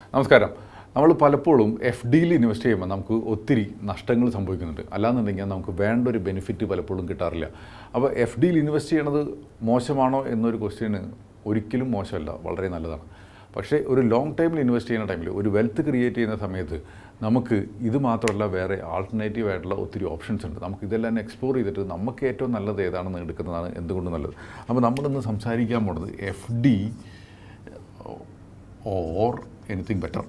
നമസ്കാരം നമ്മൾ പലപ്പോഴും എഫ് ഡിയിൽ ഇൻവെസ്റ്റ് ചെയ്യുമ്പോൾ നമുക്ക് ഒത്തിരി നഷ്ടങ്ങൾ സംഭവിക്കുന്നുണ്ട് അല്ലാന്നുണ്ടെങ്കിൽ നമുക്ക് വേണ്ട ഒരു ബെനിഫിറ്റ് പലപ്പോഴും കിട്ടാറില്ല അപ്പോൾ എഫ് ഡിയിൽ ഇൻവെസ്റ്റ് ചെയ്യണത് മോശമാണോ എന്നൊരു ക്വസ്റ്റ്യന് ഒരിക്കലും മോശമല്ല വളരെ നല്ലതാണ് പക്ഷേ ഒരു ലോങ് ടൈമിൽ ഇൻവെസ്റ്റ് ചെയ്യുന്ന ടൈമിൽ ഒരു വെൽത്ത് ക്രിയേറ്റ് ചെയ്യുന്ന സമയത്ത് നമുക്ക് ഇത് മാത്രമല്ല വേറെ ആൾട്ടർനേറ്റീവ് ആയിട്ടുള്ള ഒത്തിരി ഓപ്ഷൻസ് ഉണ്ട് നമുക്ക് ഇതെല്ലാം എക്സ്പ്ലോർ ചെയ്തിട്ട് നമുക്ക് ഏറ്റവും നല്ലത് ഏതാണെന്ന് എടുക്കുന്നതാണ് എന്തുകൊണ്ട് നല്ലത് അപ്പോൾ നമ്മളിന്ന് സംസാരിക്കാൻ പോണത് F D or anything better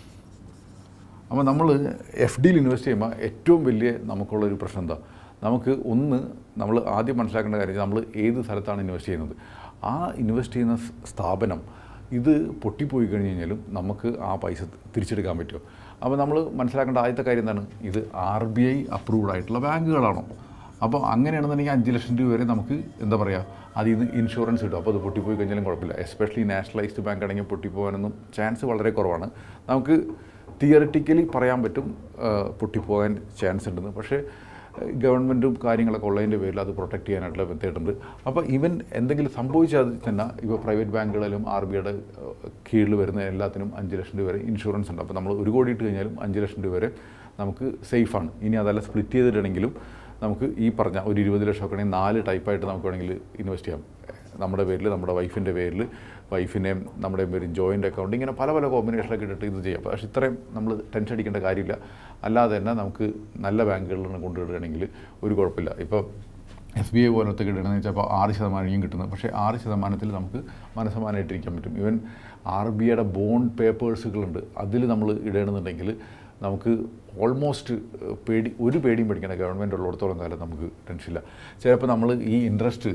അപ്പോൾ നമ്മൾ എഫ് ഡിയിൽ ഇൻവെസ്റ്റ് ചെയ്യുമ്പോൾ ഏറ്റവും വലിയ നമുക്കുള്ളൊരു പ്രശ്നം എന്താ നമുക്ക് ഒന്ന് നമ്മൾ ആദ്യം മനസ്സിലാക്കേണ്ട കാര്യം നമ്മൾ ഏത് സ്ഥലത്താണ് ഇൻവെസ്റ്റ് ചെയ്യുന്നത് ആ ഇൻവെസ്റ്റ് ചെയ്യുന്ന സ് സ്ഥാപനം ഇത് പൊട്ടിപ്പോയി കഴിഞ്ഞ് കഴിഞ്ഞാലും നമുക്ക് ആ പൈസ തിരിച്ചെടുക്കാൻ പറ്റുമോ അപ്പോൾ നമ്മൾ മനസ്സിലാക്കേണ്ട ആദ്യത്തെ കാര്യം എന്താണ് ഇത് ആർ ബി ഐ അപ്രൂവ്ഡ് ആയിട്ടുള്ള ബാങ്കുകളാണോ അപ്പോൾ അങ്ങനെയാണെന്നുണ്ടെങ്കിൽ അഞ്ച് ലക്ഷം രൂപ വരെ നമുക്ക് എന്താ പറയുക അതിൽ നിന്ന് ഇൻഷുറൻസ് കിട്ടും അപ്പോൾ അത് പൊട്ടിപ്പോയി കഴിഞ്ഞാലും കുഴപ്പമില്ല എസ്പെഷ്യലി നാഷണലൈസ്ഡ് ബാങ്ക് ആണെങ്കിൽ പൊട്ടിപ്പോകാനൊന്നും ചാൻസ് വളരെ കുറവാണ് നമുക്ക് തിയറിറ്റിക്കലി പറയാൻ പറ്റും ആ, പൊട്ടിപ്പോകാൻ ചാൻസ് ഉണ്ടെന്ന് പക്ഷേ ഗവൺമെൻറ്റും കാര്യങ്ങളൊക്കെ ഉള്ളതിൻ്റെ പേരിൽ അത് പ്രൊട്ടക്റ്റ് ചെയ്യാനായിട്ടുള്ള മെത്തേഡുണ്ട് അപ്പോൾ ഇവൻ എന്തെങ്കിലും സംഭവിച്ചാൽ തന്നെ ഇപ്പോൾ പ്രൈവറ്റ് ബാങ്കുകളിലും ആർ ബി ഐയുടെ കീഴിൽ വരുന്ന എല്ലാത്തിനും അഞ്ച് ലക്ഷം രൂപ വരെ ഇൻഷുറൻസ് ഉണ്ട് അപ്പോൾ നമ്മൾ ഒരു കോടി ഇട്ട് കഴിഞ്ഞാലും അഞ്ച് ലക്ഷം രൂപ വരെ നമുക്ക് സേഫാണ് ഇനി അതല്ല സ്പ്ലിറ്റ് ചെയ്തിട്ടുണ്ടെങ്കിലും നമുക്ക് ഈ പറഞ്ഞ ഒരു ഇരുപത് ലക്ഷം ഒക്കെ ആണെങ്കിൽ നാല് ടൈപ്പായിട്ട് നമുക്ക് വേണമെങ്കിൽ ഇൻവെസ്റ്റ് ചെയ്യാം നമ്മുടെ പേരിൽ നമ്മുടെ വൈഫിൻ്റെ പേരിൽ വൈഫിനെയും നമ്മുടെ പേരിൽ ജോയിൻ്റ് അക്കൗണ്ട് ഇങ്ങനെ പല പല കോമ്പിനേഷനൊക്കെ ഇട്ടിട്ട് ഇത് ചെയ്യാം പക്ഷേ ഇത്രയും നമ്മൾ ടെൻഷൻ അടിക്കേണ്ട കാര്യമില്ല അല്ലാതെ തന്നെ നമുക്ക് നല്ല ബാങ്കുകളിൽ നിന്ന് കൊണ്ടുവിടുകയാണെങ്കിൽ ഒരു കുഴപ്പമില്ല ഇപ്പോൾ എസ് ബി ഐ പോലത്തെ കിട്ടണമെന്ന് വെച്ചാൽ അപ്പോൾ ആറ് ശതമാനം കിട്ടുന്നത് പക്ഷേ ആറ് ശതമാനത്തിൽ നമുക്ക് മനസ്സമാനമായിട്ടിരിക്കാൻ പറ്റും ഈവൻ ആർ ബി ഐയുടെ ബോണ്ട് പേപ്പേഴ്സുകളുണ്ട് അതിൽ നമ്മൾ ഇടണമെന്നുണ്ടെങ്കിൽ നമുക്ക് ഓൾമോസ്റ്റ് പേടി ഒരു പേടിയും പേടിക്കേണ്ട ഗവൺമെൻറ് ഉള്ളിടത്തോളം കാലം നമുക്ക് ടെൻഷനില്ല ചിലപ്പോൾ നമ്മൾ ഈ ഇൻട്രസ്റ്റ്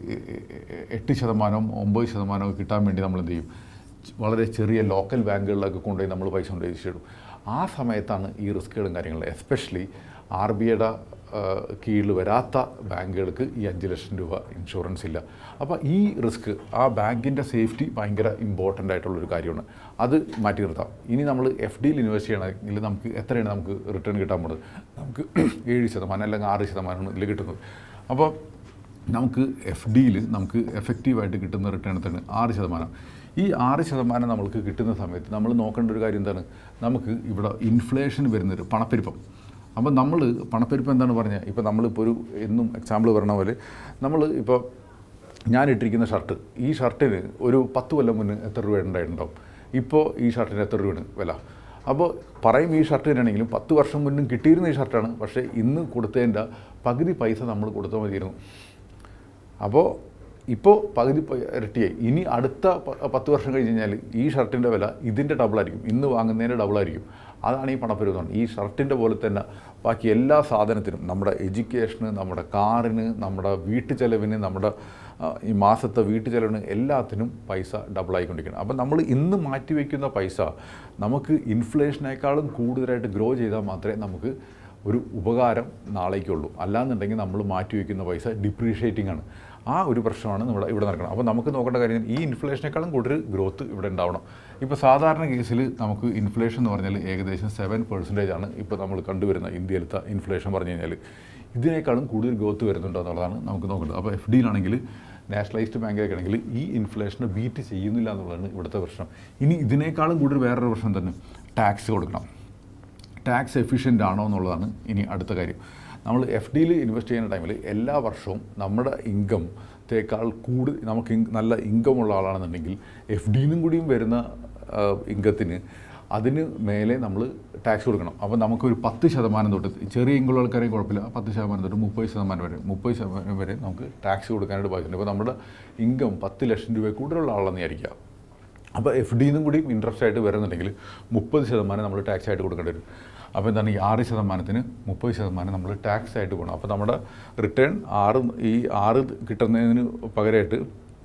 എട്ട് ശതമാനം ഒമ്പത് ശതമാനം കിട്ടാൻ വേണ്ടി നമ്മൾ എന്ത് ചെയ്യും വളരെ ചെറിയ ലോക്കൽ ബാങ്കുകളിലൊക്കെ കൊണ്ടുപോയി നമ്മൾ പൈസ കൊണ്ടുപോയി ഇടും ആ സമയത്താണ് ഈ റിസ്ക്കുകളും കാര്യങ്ങളും എസ്പെഷ്യലി ആർ ബി ഐയുടെ കീഴിൽ വരാത്ത ബാങ്കുകൾക്ക് ഈ അഞ്ച് ലക്ഷം രൂപ ഇൻഷുറൻസ് ഇല്ല അപ്പോൾ ഈ റിസ്ക് ആ ബാങ്കിൻ്റെ സേഫ്റ്റി ഭയങ്കര ഇമ്പോർട്ടൻ്റ് ആയിട്ടുള്ളൊരു കാര്യമാണ് അത് മാറ്റി നിർത്താം ഇനി നമ്മൾ എഫ് ഡിയിൽ ഇൻവെസ്റ്റ് ചെയ്യണമെങ്കിൽ നമുക്ക് എത്രയാണ് നമുക്ക് റിട്ടേൺ കിട്ടാൻ പോകുന്നത് നമുക്ക് ഏഴ് ശതമാനം അല്ലെങ്കിൽ ആറ് ശതമാനമാണ് ഇതിൽ കിട്ടുന്നത് അപ്പോൾ നമുക്ക് എഫ് ഡിയിൽ നമുക്ക് എഫക്റ്റീവായിട്ട് കിട്ടുന്ന റിട്ടേൺ എത്രയാണ് ആറ് ശതമാനം ഈ ആറ് ശതമാനം നമ്മൾക്ക് കിട്ടുന്ന സമയത്ത് നമ്മൾ നോക്കേണ്ട ഒരു കാര്യം എന്താണ് നമുക്ക് ഇവിടെ ഇൻഫ്ലേഷൻ വരുന്നൊരു പണപ്പെരുപ്പം അപ്പോൾ നമ്മൾ പണപ്പെരുപ്പം എന്താണ് പറഞ്ഞത് ഇപ്പോൾ നമ്മളിപ്പോൾ ഒരു എന്നും എക്സാമ്പിൾ പറഞ്ഞ പോലെ നമ്മൾ ഇപ്പോൾ ഞാൻ ഇട്ടിരിക്കുന്ന ഷർട്ട് ഈ ഷർട്ടിന് ഒരു പത്ത് കൊല്ലം മുന്നേ എത്ര രൂപ ഉണ്ടായിട്ടുണ്ടാവും ഇപ്പോൾ ഈ ഷർട്ടിന് എത്ര രൂപയാണ് വില അപ്പോൾ പറയും ഈ ഷർട്ട് തന്നെയാണെങ്കിലും പത്ത് വർഷം മുന്നും കിട്ടിയിരുന്ന ഈ ഷർട്ടാണ് പക്ഷേ ഇന്ന് കൊടുത്തതിൻ്റെ പകുതി പൈസ നമ്മൾ കൊടുത്താൽ മതിയായിരുന്നു അപ്പോൾ ഇപ്പോൾ പകുതി പ- ഇരട്ടിയായി ഇനി അടുത്ത പ- പത്ത് വർഷം കഴിഞ്ഞ് കഴിഞ്ഞാൽ ഈ ഷർട്ടിൻ്റെ വില ഇതിൻ്റെ ഡബിളായിരിക്കും ഇന്ന് വാങ്ങുന്നതിൻ്റെ ഡബിളായിരിക്കും അതാണ് ഈ പണപ്പെരുപ്പം ഈ ഷർട്ടിൻ്റെ പോലെ തന്നെ ബാക്കി എല്ലാ സാധനത്തിനും നമ്മുടെ എഡ്യൂക്കേഷന് നമ്മുടെ കാറിന് നമ്മുടെ വീട്ടു ചെലവിന് നമ്മുടെ ആ, ഈ മാസത്തെ വീട്ടു ചെലവിന് എല്ലാത്തിനും പൈസ ഡബിളായിക്കൊണ്ടിരിക്കണം അപ്പം നമ്മൾ ഇന്ന് മാറ്റി വയ്ക്കുന്ന പൈസ നമുക്ക് ഇൻഫ്ലേഷനേക്കാളും കൂടുതലായിട്ട് ഗ്രോ ചെയ്താൽ മാത്രമേ നമുക്ക് ഒരു ഉപകാരം നാളേക്കുള്ളൂ അല്ലാന്നുണ്ടെങ്കിൽ നമ്മൾ മാറ്റി വയ്ക്കുന്ന പൈസ ഡിപ്രീഷിയേറ്റിംഗ് ആണ് ആ ഒരു പ്രശ്നമാണ് നമ്മുടെ ഇവിടെ നടക്കുന്നത് അപ്പോൾ നമുക്ക് നോക്കേണ്ട കാര്യം ഈ ഇൻഫ്ലേഷനേക്കാളും കൂടുതൽ ഗ്രോത്ത് ഇവിടെ ഉണ്ടാവണം ഇപ്പോൾ സാധാരണ കേസിൽ നമുക്ക് ഇൻഫ്ലേഷൻ എന്ന് പറഞ്ഞാൽ ഏകദേശം സെവൻ പെർസെൻറ്റേജ് ആണ് ഇപ്പോൾ നമ്മൾ കണ്ടുവരുന്ന ഇന്ത്യയിലത്തെ ഇൻഫ്ലേഷൻ പറഞ്ഞു കഴിഞ്ഞാൽ ഇതിനേക്കാളും കൂടുതൽ ഗ്രോത്ത് വരുന്നുണ്ടോ എന്നുള്ളതാണ് നമുക്ക് നോക്കേണ്ടത് അപ്പോൾ എഫ് ഡിയിലാണെങ്കിൽ നാഷണലൈസ്ഡ് ബാങ്കൊക്കെ ആണെങ്കിൽ ഈ ഇൻഫ്ലേഷനെ ബീറ്റ് ചെയ്യുന്നില്ല എന്നുള്ളതാണ് ഇവിടുത്തെ പ്രശ്നം ഇനി ഇതിനേക്കാളും കൂടുതൽ വേറൊരു പ്രശ്നം തന്നെ ടാക്സ് കൊടുക്കണം ടാക്സ് എഫിഷ്യൻ്റ് ആണോ എന്നുള്ളതാണ് ഇനി അടുത്ത കാര്യം നമ്മൾ എഫ് ഡിയിൽ ഇൻവെസ്റ്റ് ചെയ്യുന്ന ടൈമിൽ എല്ലാ വർഷവും നമ്മുടെ ഇൻകംത്തേക്കാൾ കൂടുതൽ നമുക്ക് ഇൻ- നല്ല ഇൻകം ഉള്ള ആളാണെന്നുണ്ടെങ്കിൽ എഫ് ഡിന്നും കൂടിയും വരുന്ന ഇൻകത്തിന് അതിന് മേലെ നമ്മൾ ടാക്സ് കൊടുക്കണം അപ്പോൾ നമുക്കൊരു പത്ത് ശതമാനം തൊട്ട് ചെറിയ ഇൻകുള്ള ആൾക്കാരെയും കുഴപ്പമില്ല പത്ത് ശതമാനം തൊട്ട് മുപ്പത് ശതമാനം വരെ മുപ്പത് ശതമാനം വരെ നമുക്ക് ടാക്സ് കൊടുക്കാനായിട്ട് ബാധ്യതയുണ്ട് അപ്പോൾ നമ്മുടെ ഇൻകം പത്ത് ലക്ഷം രൂപ കൂടുതലുള്ള ആളെന്ന് വിചാരിക്കുക അപ്പോൾ എഫ് ഡിന്നും കൂടി ഇൻട്രസ്റ്റ് ആയിട്ട് വരുന്നുണ്ടെങ്കിൽ മുപ്പത് ശതമാനം നമ്മൾ ടാക്സ് ആയിട്ട് കൊടുക്കേണ്ടി വരും അപ്പോൾ എന്താണ് ഈ ആറ് ശതമാനത്തിന് മുപ്പത് ശതമാനം നമ്മൾ ടാക്സ് ആയിട്ട് പോകണം അപ്പോൾ നമ്മുടെ റിട്ടേൺ ആറ് ഈ ആറ് കിട്ടുന്നതിന് പകരമായിട്ട്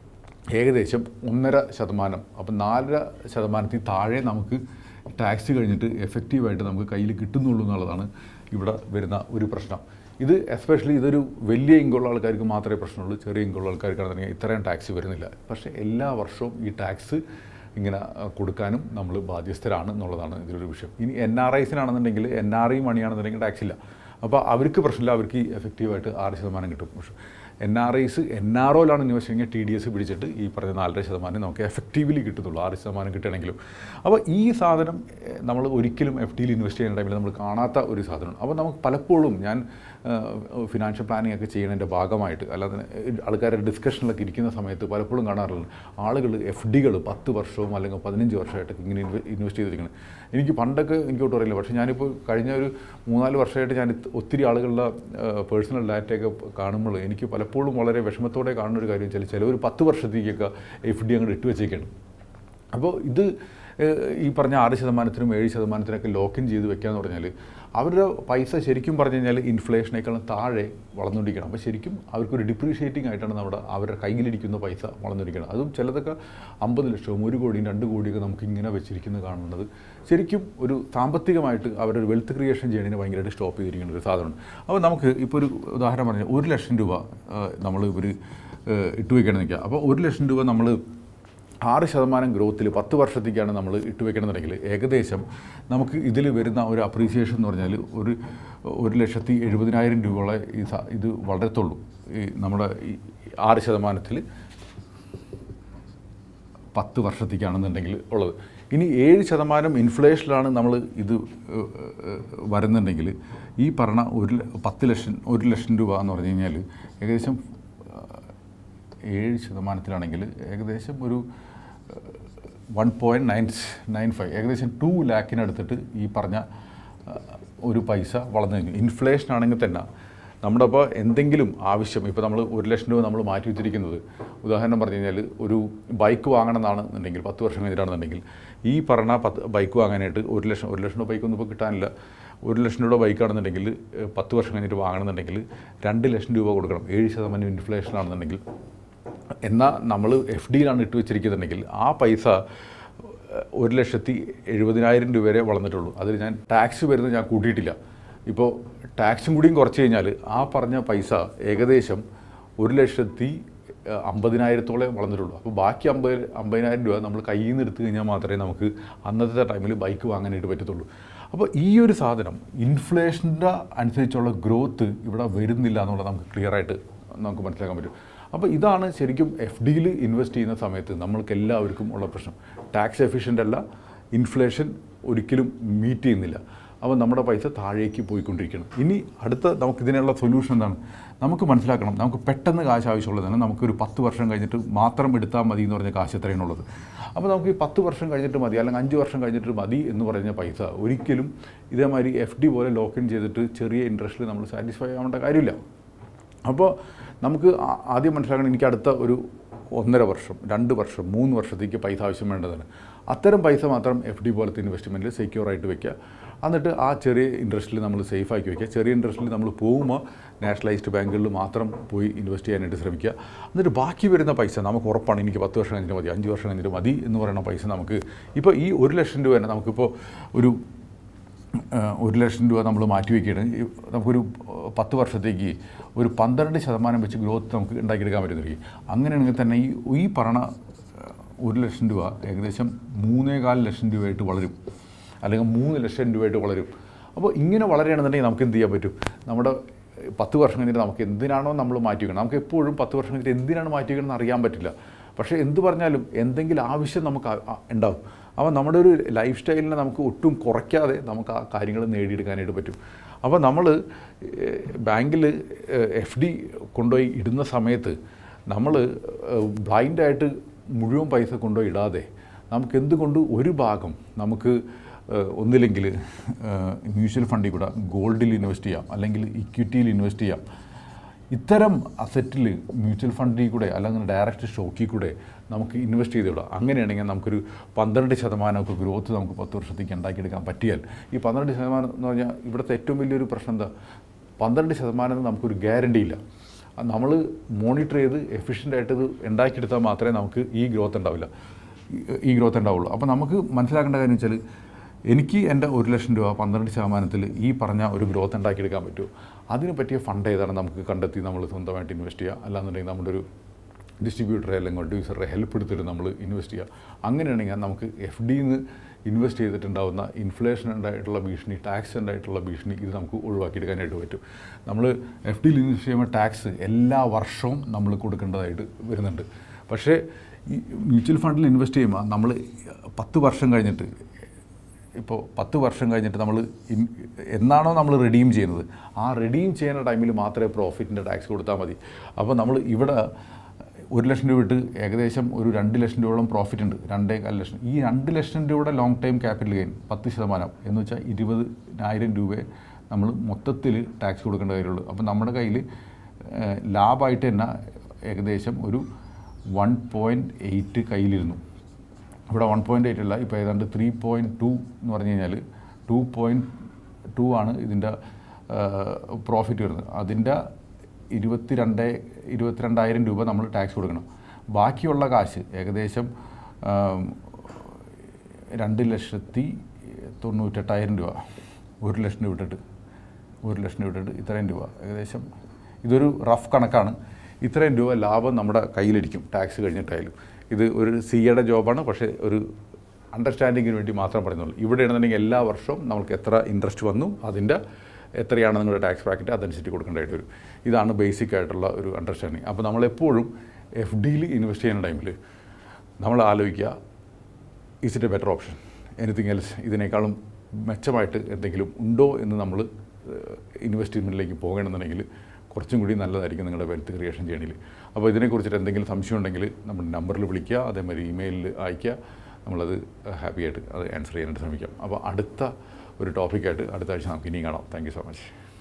ഏകദേശം ഒന്നര ശതമാനം അപ്പം നാലര ശതമാനത്തിൽ താഴെ നമുക്ക് ടാക്സ് കഴിഞ്ഞിട്ട് എഫക്റ്റീവായിട്ട് നമുക്ക് കയ്യിൽ കിട്ടുന്നുള്ളൂ എന്നുള്ളതാണ് ഇവിടെ വരുന്ന ഒരു പ്രശ്നം ഇത് എസ്പെഷ്യലി ഇതൊരു വലിയ ഇൻകമുള്ള ആൾക്കാർക്ക് മാത്രമേ പ്രശ്നമുള്ളൂ ചെറിയ ഇൻകമുള്ള ആൾക്കാർക്കാണെന്നുണ്ടെങ്കിൽ ഇത്രയും ടാക്സ് വരുന്നില്ല പക്ഷേ എല്ലാ വർഷവും ഈ ടാക്സ് ഇങ്ങനെ അഹ്, കൊടുക്കാനും നമ്മൾ ബാധ്യസ്ഥരാണ് എന്നുള്ളതാണ് ഇതിലൊരു വിഷയം ഇനി എൻ ആർ ഐസിനാണെന്നുണ്ടെങ്കിൽ എൻ ആർ ഐ മണിയാണെന്നുണ്ടെങ്കിൽ ടാക്സ് ഇല്ല അപ്പോൾ അവർക്ക് പ്രശ്നമില്ല അവർക്ക് എഫക്റ്റീവായിട്ട് ആറ് ശതമാനം കിട്ടും പക്ഷേ N R Is N R ഒയിലാണ് ഇൻവെസ്റ്റ് ചെയ്യുക ടി ഡി എസ് പിടിച്ചിട്ട് ഈ പറഞ്ഞ നാലര ശതമാനം നമുക്ക് എഫക്റ്റീവ്ലി കിട്ടുന്നുള്ളൂ ആറ് ശതമാനം കിട്ടണമെങ്കിലും അപ്പോൾ ഈ സാധനം എഹ്, നമ്മൾ ഒരിക്കലും എഫ് ഡിയിൽ ഇൻവെസ്റ്റ് ചെയ്യുന്ന ടൈമിൽ നമ്മൾ കാണാത്ത ഒരു സാധനമാണ് അപ്പോൾ നമുക്ക് പലപ്പോഴും ഞാൻ ഫിനാൻഷ്യൽ പ്ലാനിങ് ഒക്കെ ചെയ്യുന്നതിൻ്റെ ഭാഗമായിട്ട് അല്ലാതെ ആൾക്കാരുടെ ഡിസ്കഷനിലൊക്കെ ഇരിക്കുന്ന സമയത്ത് പലപ്പോഴും കാണാറുണ്ട് ആളുകൾ എഫ് ഡികൾ പത്ത് വർഷവും അല്ലെങ്കിൽ പതിനഞ്ച് വർഷമായിട്ട് ഇങ്ങനെ ഇൻവെസ്റ്റ് ചെയ്തിരിക്കുന്നത് എനിക്ക് പണ്ടൊക്കെ എനിക്കോട്ട് അറിയില്ല പക്ഷേ ഞാനിപ്പോൾ കഴിഞ്ഞ ഒരു മൂന്നാല് വർഷമായിട്ട് ഞാൻ ഇത് ഒത്തിരി ആളുകളുടെ പേഴ്സണൽ ഡാറ്റയൊക്കെ കാണുമ്പോൾ എനിക്ക് പലപ്പോഴും വളരെ വിഷമത്തോടെ കാണുന്ന ഒരു കാര്യം വെച്ചാൽ ചിലവർ പത്ത് വർഷത്തേക്കൊക്കെ എഫ് ഡി അങ്ങോട്ട് ഇട്ട് വെച്ചേക്കാണ് അപ്പോൾ ഇത് ഏഹ്, ഈ പറഞ്ഞ ആറ് ശതമാനത്തിനും ഏഴ് ശതമാനത്തിനൊക്കെ ലോക്കിൻ ചെയ്ത് വെക്കാന്ന് പറഞ്ഞാൽ അവരുടെ പൈസ ശരിക്കും പറഞ്ഞു കഴിഞ്ഞാൽ ഇൻഫ്ലേഷനേക്കാളും താഴെ വളർന്നുകൊണ്ടിരിക്കണം അപ്പോൾ ശരിക്കും അവർക്കൊരു ഡിപ്രീഷിയേറ്റിംഗ് ആയിട്ടാണ് നമ്മുടെ അവരുടെ കയ്യിലിരിക്കുന്ന പൈസ വളർന്നുകൊണ്ടിരിക്കണം അതും ചിലതൊക്കെ അമ്പത് ലക്ഷവും ഒരു കോടിയും രണ്ട് കോടിയൊക്കെ നമുക്ക് ഇങ്ങനെ വെച്ചിരിക്കുന്നത് കാണുന്നത് ശരിക്കും ഒരു സാമ്പത്തികമായിട്ട് അവരൊരു വെൽത്ത് ക്രിയേഷൻ ചെയ്യുന്നതിന് ഭയങ്കരമായിട്ട് സ്റ്റോപ്പ് ചെയ്തിരിക്കുന്ന ഒരു സാധനമാണ് അപ്പോൾ നമുക്ക് ഇപ്പോൾ ഒരു ഉദാഹരണം പറഞ്ഞാൽ ഒരു ലക്ഷം രൂപ നമ്മൾ ഇവർ ഇട്ട് വയ്ക്കണം നിൽക്കുക അപ്പോൾ ഒരു ലക്ഷം രൂപ നമ്മൾ ആറ് ശതമാനം ഗ്രോത്തിൽ പത്ത് വർഷത്തേക്കാണ് നമ്മൾ ഇട്ടുവെക്കണമെന്നുണ്ടെങ്കിൽ ഏകദേശം നമുക്ക് ഇതിൽ വരുന്ന ഒരു അപ്രീസിയേഷൻ എന്ന് പറഞ്ഞാൽ ഒരു ഒരു ലക്ഷത്തി എഴുപതിനായിരം രൂപയോളം ഈ സ- ഇത് വളരത്തുള്ളൂ ഈ നമ്മുടെ ഈ ആറ് ശതമാനത്തിൽ പത്ത് വർഷത്തേക്കാണെന്നുണ്ടെങ്കിൽ ഉള്ളത് ഇനി ഏഴ് ശതമാനം ഇൻഫ്ലേഷനിലാണ് നമ്മൾ ഇത് ഏഹ്, ഏഹ്, വരുന്നുണ്ടെങ്കിൽ ഈ പറഞ്ഞ ഒരു ല- പത്ത് ലക്ഷം ഒരു ലക്ഷം രൂപ എന്ന് പറഞ്ഞു കഴിഞ്ഞാൽ ഏകദേശം ഏഴ് ശതമാനത്തിലാണെങ്കിൽ ഏകദേശം ഒരു one point nine nine five ഏകദേശം ടു ലാക്കിനടുത്തിട്ട് ഈ പറഞ്ഞ ആ, ഒരു പൈസ വളർന്നു കഴിഞ്ഞു ഇൻഫ്ലേഷൻ ആണെങ്കിൽ തന്നെ നമ്മുടെ ഇപ്പോൾ എന്തെങ്കിലും ആവശ്യം ഇപ്പോൾ നമ്മൾ ഒരു ലക്ഷം രൂപ നമ്മൾ മാറ്റി വെച്ചിരിക്കുന്നത് ഉദാഹരണം പറഞ്ഞു കഴിഞ്ഞാൽ ഒരു ബൈക്ക് വാങ്ങണമെന്നാണെന്നുണ്ടെങ്കിൽ പത്ത് വർഷം കഴിഞ്ഞിട്ടാണെന്നുണ്ടെങ്കിൽ ഈ പറഞ്ഞ പത്ത് ബൈക്ക് വാങ്ങാനായിട്ട് ഒരു ലക്ഷം ഒരു ലക്ഷം രൂപ ബൈക്കൊന്നും ഇപ്പോൾ കിട്ടാനില്ല ഒരു ലക്ഷം രൂപ ബൈക്കാണെന്നുണ്ടെങ്കിൽ ഏഹ്, പത്ത് വർഷം കഴിഞ്ഞിട്ട് വാങ്ങണമെന്നുണ്ടെങ്കിൽ രണ്ട് ലക്ഷം രൂപ കൊടുക്കണം ഏഴ് ശതമാനം ഇൻഫ്ലേഷൻ ആണെന്നുണ്ടെങ്കിൽ എന്നാൽ നമ്മൾ എഫ് ഡിയിലാണ് ഇട്ട് വെച്ചിരിക്കുന്നുണ്ടെങ്കിൽ ആ പൈസ ഏഹ്, ഒരു ലക്ഷത്തി എഴുപതിനായിരം രൂപ വരെ വളർന്നിട്ടുള്ളൂ അതിൽ ഞാൻ ടാക്സ് വരുന്നത് ഞാൻ കൂട്ടിയിട്ടില്ല ഇപ്പോൾ ടാക്സും കൂടിയും കുറച്ച് കഴിഞ്ഞാൽ ആ പറഞ്ഞ പൈസ ഏകദേശം ഒരു ലക്ഷത്തി ഏഹ്, അമ്പതിനായിരത്തോളം വളർന്നിട്ടുള്ളൂ അപ്പോൾ ബാക്കി അമ്പത് അമ്പതിനായിരം രൂപ നമ്മൾ കയ്യിൽ നിന്ന് എടുത്തു കഴിഞ്ഞാൽ മാത്രമേ നമുക്ക് അന്നത്തെ ടൈമിൽ ബൈക്ക് വാങ്ങാനായിട്ട് പറ്റത്തുള്ളൂ അപ്പോൾ ഈ ഒരു സാധനം ഇൻഫ്ലേഷൻ്റെ അനുസരിച്ചുള്ള ഗ്രോത്ത് ഇവിടെ വരുന്നില്ല എന്നുള്ളത് നമുക്ക് ക്ലിയർ ആയിട്ട് നമുക്ക് മനസ്സിലാക്കാൻ പറ്റും അപ്പോൾ ഇതാണ് ശരിക്കും എഫ് ഡിയിൽ ഇൻവെസ്റ്റ് ചെയ്യുന്ന സമയത്ത് നമ്മൾക്ക് എല്ലാവർക്കും ഉള്ള പ്രശ്നം ടാക്സ് എഫിഷ്യൻ്റ് അല്ല ഇൻഫ്ലേഷൻ ഒരിക്കലും മീറ്റ് ചെയ്യുന്നില്ല അപ്പോൾ നമ്മുടെ പൈസ താഴേക്ക് പോയിക്കൊണ്ടിരിക്കണം ഇനി അടുത്ത നമുക്ക് ഇതിനുള്ള സൊല്യൂഷൻ എന്താണ് നമുക്ക് മനസ്സിലാക്കണം നമുക്ക് പെട്ടെന്ന് കാശ് ആവശ്യമുള്ളതാണ് നമുക്കൊരു പത്ത് വർഷം കഴിഞ്ഞിട്ട് മാത്രം എടുത്താൽ മതി എന്ന് പറഞ്ഞ കാശ് എത്രയാണുള്ളത് അപ്പോൾ നമുക്ക് ഈ പത്ത് വർഷം കഴിഞ്ഞിട്ട് മതി അല്ലെങ്കിൽ അഞ്ച് വർഷം കഴിഞ്ഞിട്ട് മതി എന്ന് പറഞ്ഞ പൈസ ഒരിക്കലും ഇതേമാതിരി എഫ് ഡി പോലെ ലോക്കിൻ ചെയ്തിട്ട് ചെറിയ ഇൻട്രസ്റ്റിൽ നമ്മൾ സാറ്റിസ്ഫൈ ആവേണ്ട കാര്യമില്ല അപ്പോൾ നമുക്ക് ആ- ആദ്യം മനസ്സിലാക്കണം എനിക്ക് അടുത്ത ഒരു ഒന്നര വർഷം രണ്ട് വർഷം മൂന്ന് വർഷത്തേക്ക് പൈസ ആവശ്യം വേണ്ടതാണ് അത്തരം പൈസ മാത്രം എഫ് ഡി പോലത്തെ ഇൻവെസ്റ്റ്മെൻറ്റിൽ സെക്യൂർ ആയിട്ട് വെക്കുക എന്നിട്ട് ആ ചെറിയ ഇൻട്രസ്റ്റിൽ നമ്മൾ സേഫ് ആക്കി വെക്കുക ചെറിയ ഇൻട്രസ്റ്റിൽ നമ്മൾ പോകുമ്പോൾ നാഷണലൈസ്ഡ് ബാങ്കുകളിൽ മാത്രം പോയി ഇൻവെസ്റ്റ് ചെയ്യാനായിട്ട് ശ്രമിക്കുക എന്നിട്ട് ബാക്കി വരുന്ന പൈസ നമുക്ക് ഉറപ്പാണ് എനിക്ക് പത്ത് വർഷം കഴിഞ്ഞിട്ട് മതി അഞ്ച് വർഷം കഴിഞ്ഞിട്ട് മതി എന്ന് പറയുന്ന പൈസ നമുക്ക് ഇപ്പോൾ ഈ ഒരു ലക്ഷം രൂപ തന്നെ നമുക്കിപ്പോൾ ഒരു ഏഹ് ഒരു ലക്ഷം രൂപ നമ്മൾ മാറ്റി വയ്ക്കുകയാണ് ഈ നമുക്കൊരു ഏഹ് പത്ത് വർഷത്തേക്ക് ഒരു പന്ത്രണ്ട് ശതമാനം വെച്ച് ഗ്രോത്ത് നമുക്ക് ഉണ്ടാക്കിയെടുക്കാൻ പറ്റുന്നതായിരിക്കും അങ്ങനെയാണെങ്കിൽ തന്നെ ഈ ഈ പറഞ്ഞ ഏഹ് ഒരു ലക്ഷം രൂപ ഏകദേശം മൂന്നേകാൽ ലക്ഷം രൂപയായിട്ട് വളരും അല്ലെങ്കിൽ മൂന്ന് ലക്ഷം രൂപയായിട്ട് വളരും അപ്പോൾ ഇങ്ങനെ വളരുകയാണെന്നുണ്ടെങ്കിൽ നമുക്ക് എന്ത് ചെയ്യാൻ പറ്റും നമ്മുടെ ഏഹ് പത്ത് വർഷം കഴിഞ്ഞിട്ട് നമുക്ക് എന്തിനാണോ നമ്മൾ മാറ്റി വെക്കണം നമുക്ക് എപ്പോഴും പത്ത് വർഷം കഴിഞ്ഞിട്ട് എന്തിനാണ് മാറ്റി വെക്കണം അറിയാൻ പറ്റില്ല പക്ഷേ എന്ത് പറഞ്ഞാലും എന്തെങ്കിലും ആവശ്യം നമുക്ക് ആ- ആ- ഉണ്ടാവും അപ്പോൾ നമ്മുടെ ഒരു ലൈഫ് സ്റ്റൈലിനെ നമുക്ക് ഒട്ടും കുറയ്ക്കാതെ നമുക്ക് ആ കാര്യങ്ങൾ നേടിയെടുക്കാനായിട്ട് പറ്റും അപ്പോൾ നമ്മൾ ബാങ്കിൽ എഫ് ഡി കൊണ്ടുപോയി ഇടുന്ന സമയത്ത് നമ്മൾ ബ്ലൈൻഡായിട്ട് മുഴുവൻ പൈസ കൊണ്ടുപോയി ഇടാതെ നമുക്ക് എന്തുകൊണ്ട് ഒരു ഭാഗം നമുക്ക് ഏഹ്, ഒന്നില്ലെങ്കിൽ മ്യൂച്വൽ ഫണ്ടിൽ കൂടെ ഗോൾഡിൽ ഇൻവെസ്റ്റ് ചെയ്യാം അല്ലെങ്കിൽ ഇക്വിറ്റിയിൽ ഇൻവെസ്റ്റ് ചെയ്യാം ഇത്തരം അസറ്റിൽ മ്യൂച്വൽ ഫണ്ടിൽ കൂടെ അല്ലെങ്കിൽ ഡയറക്റ്റ് സ്റ്റോക്കിൽ കൂടെ നമുക്ക് ഇൻവെസ്റ്റ് ചെയ്ത് വിടാം അങ്ങനെയാണെങ്കിൽ നമുക്കൊരു പന്ത്രണ്ട് ശതമാനമൊക്കെ ഗ്രോത്ത് നമുക്ക് പത്ത് വർഷത്തേക്ക് ഉണ്ടാക്കിയെടുക്കാൻ പറ്റിയാൽ ഈ പന്ത്രണ്ട് ശതമാനം എന്ന് പറഞ്ഞാൽ ഇവിടുത്തെ ഏറ്റവും വലിയൊരു പ്രശ്നം എന്താ പന്ത്രണ്ട് ശതമാനം നമുക്കൊരു ഗ്യാരണ്ടി ഇല്ല നമ്മൾ മോണിറ്റർ ചെയ്ത് എഫിഷ്യൻ്റ് ആയിട്ട് ഇത് ഉണ്ടാക്കിയെടുത്താൽ മാത്രമേ നമുക്ക് ഈ ഗ്രോത്ത് ഉണ്ടാവില്ല ഈ- ഈ ഗ്രോത്ത് ഉണ്ടാവുള്ളൂ അപ്പോൾ നമുക്ക് മനസ്സിലാക്കേണ്ട കാര്യം വെച്ചാൽ എനിക്ക് എൻ്റെ ഒരു ലക്ഷം രൂപ പന്ത്രണ്ട് ശതമാനത്തിൽ ഈ പറഞ്ഞ ഒരു ഗ്രോത്ത് ഉണ്ടാക്കിയെടുക്കാൻ പറ്റുമോ അതിന് പറ്റിയ ഫണ്ട് ഏതാണ് നമുക്ക് കണ്ടെത്തി നമ്മൾ സ്വന്തമായിട്ട് ഇൻവെസ്റ്റ് ചെയ്യുക അല്ലാന്നുണ്ടെങ്കിൽ നമ്മുടെ ഒരു ഡിസ്ട്രിബ്യൂട്ടറെ അല്ലെങ്കിൽ അഡ്വൈസറെ ഹെൽപ്പ് എടുത്തിട്ട് നമ്മൾ ഇൻവെസ്റ്റ് ചെയ്യുക അങ്ങനെയാണെങ്കിൽ നമുക്ക് എഫ് ഡിയിൽ നിന്ന് ഇൻവെസ്റ്റ് ചെയ്തിട്ടുണ്ടാവുന്ന ഇൻഫ്ലേഷൻ ഉണ്ടായിട്ടുള്ള ഭീഷണി ടാക്സ് ഉണ്ടായിട്ടുള്ള ഭീഷണി ഇത് നമുക്ക് ഒഴിവാക്കിയെടുക്കാനായിട്ട് പറ്റും നമ്മൾ എഫ് ഡിയിൽ ഇൻവെസ്റ്റ് ചെയ്യുമ്പോൾ ടാക്സ് എല്ലാ വർഷവും നമ്മൾ കൊടുക്കേണ്ടതായിട്ട് വരുന്നുണ്ട് പക്ഷേ ഈ മ്യൂച്വൽ ഫണ്ടിൽ ഇൻവെസ്റ്റ് ചെയ്യുമ്പോൾ നമ്മൾ പത്ത് വർഷം കഴിഞ്ഞിട്ട് ഇപ്പോൾ പത്ത് വർഷം കഴിഞ്ഞിട്ട് നമ്മൾ ഇൻ എന്നാണോ നമ്മൾ റെഡീം ചെയ്യുന്നത് ആ റെഡീം ചെയ്യുന്ന ടൈമിൽ മാത്രമേ പ്രോഫിറ്റിൻ്റെ ടാക്സ് കൊടുത്താൽ മതി അപ്പോൾ നമ്മൾ ഇവിടെ ഒരു ലക്ഷം രൂപ ഇട്ട് ഏകദേശം ഒരു രണ്ട് ലക്ഷം രൂപയോളം പ്രോഫിറ്റ് ഉണ്ട് രണ്ടേ കാൽ ലക്ഷം ഈ രണ്ട് ലക്ഷം രൂപയുടെ ലോങ് ടൈം ക്യാപിറ്റൽ ഗെയിൻ പത്ത് ശതമാനം എന്ന് വെച്ചാൽ ഇരുപതിനായിരം രൂപയെ നമ്മൾ മൊത്തത്തിൽ ടാക്സ് കൊടുക്കേണ്ട കാര്യമുള്ളൂ അപ്പോൾ നമ്മുടെ കയ്യിൽ ലാഭമായിട്ട് തന്നെ ഏകദേശം ഒരു വൺ പോയിൻറ്റ് എയ്റ്റ് കയ്യിലിരുന്നു ഇവിടെ വൺ പോയിൻ്റ് എയ്റ്റ് അല്ല ഇപ്പോൾ ഏതാണ്ട് ത്രീ പോയിൻറ്റ് ടു എന്ന് പറഞ്ഞു കഴിഞ്ഞാൽ ടു പോയിൻറ്റ് ടു ആണ് ഇതിൻ്റെ പ്രോഫിറ്റ് വരുന്നത് അതിൻ്റെ ഇരുപത്തി രണ്ട് ഇരുപത്തിരണ്ടായിരം രൂപ നമ്മൾ ടാക്സ് കൊടുക്കണം ബാക്കിയുള്ള കാശ് ഏകദേശം ആം, രണ്ട് ലക്ഷത്തി തൊണ്ണൂറ്റെട്ടായിരം രൂപ ഒരു ലക്ഷം രൂപ ഇട്ടിട്ട് ഒരു ലക്ഷം രൂപ ഇട്ടിട്ട് ഇത്രയും രൂപ ഏകദേശം ഇതൊരു റഫ് കണക്കാണ് ഇത്രയും രൂപ ലാഭം നമ്മുടെ കയ്യിലിരിക്കും ടാക്സ് കഴിഞ്ഞിട്ടായാലും ഇത് ഒരു സിയുടെ ജോബാണ് പക്ഷേ ഒരു അണ്ടർസ്റ്റാൻഡിങ്ങിന് വേണ്ടി മാത്രം പറയുന്നുള്ളൂ ഇവിടെയാണെന്നുണ്ടെങ്കിൽ എല്ലാ വർഷവും നമുക്ക് എത്ര ഇൻട്രസ്റ്റ് വന്നു അതിൻ്റെ എത്രയാണ് നിങ്ങളുടെ ടാക്സ് ബ്രാക്കറ്റ് അതനുസരിച്ച് കൊടുക്കേണ്ടതായിട്ട് വരും ഇതാണ് ബേസിക് ആയിട്ടുള്ള ഒരു അണ്ടർസ്റ്റാൻഡിങ് അപ്പോൾ നമ്മളെപ്പോഴും എഫ് ഡിയിൽ ഇൻവെസ്റ്റ് ചെയ്യുന്ന ടൈമിൽ നമ്മൾ ആലോചിക്കുക is it a better option anything else ഇതിനേക്കാളും മെച്ചമായിട്ട് എന്തെങ്കിലും ഉണ്ടോ എന്ന് നമ്മൾ ഇൻവെസ്റ്റ്മെൻറ്റിലേക്ക് പോകണമെന്നുണ്ടെങ്കിൽ കുറച്ചും കൂടി നല്ലതായിരിക്കും നിങ്ങളുടെ വെൽത്ത് ക്രിയേഷൻ ചെയ്യണമെങ്കിൽ അപ്പോൾ ഇതിനെക്കുറിച്ചിട്ട് എന്തെങ്കിലും സംശയം ഉണ്ടെങ്കിൽ നമ്മുടെ നമ്പറിൽ വിളിക്കുക അതേമാതിരി ഇമെയിലിൽ അയയ്ക്കുക നമ്മളത് ഹാപ്പി ആയിട്ട് അത് ആൻസർ ചെയ്യാനായിട്ട് ശ്രമിക്കാം അപ്പോൾ അടുത്ത ഒരു ടോപ്പിക്കായിട്ട് അടുത്ത ആഴ്ച നമുക്ക് ഇനിയും കാണാം താങ്ക് യു സോ മച്ച്